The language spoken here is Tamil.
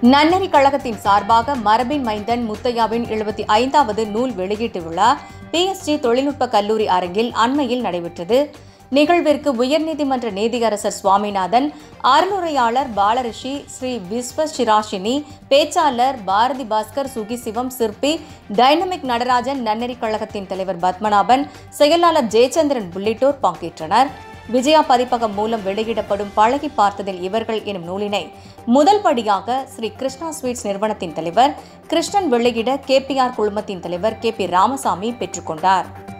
நன்னெறி கழகத்தின் சார்பாக மரபின் மைந்தன் முத்தையாவின் எழுபத்தி ஐந்தாவது நூல் வெளியீட்டு விழா பிஎஸ்ஜி தொழில்நுட்ப கல்லூரி அரங்கில் அண்மையில் நடைபெற்றது நிகழ்விற்கு உயர்நீதிமன்ற நீதியரசர் சுவாமிநாதன் அருளுரையாளர் பாலரிஷி ஸ்ரீ விஸ்வ சிராஷினி பேச்சாளர் பாரதி பாஸ்கர் சுகிசிவம் சிற்பி டைனமிக் நடராஜன் நன்னெறி கழகத்தின் தலைவர் பத்மநாபன் செயலாளர் ஜெயச்சந்திரன் உள்ளிட்டோர் பங்கேற்றனர் விஜயா பதிப்பகம் மூலம் வெளியிடப்படும் பழகி பார்த்ததில் இவர்கள் எனும் நூலினை முதல் படியாக ஸ்ரீ கிருஷ்ணா ஸ்வீட்ஸ் நிறுவனத்தின் தலைவர் கிருஷ்ணன் வெளியிட கேபிஆர் குழுமத்தின் தலைவர் கே பி ராமசாமி பெற்றுக்கொண்டார்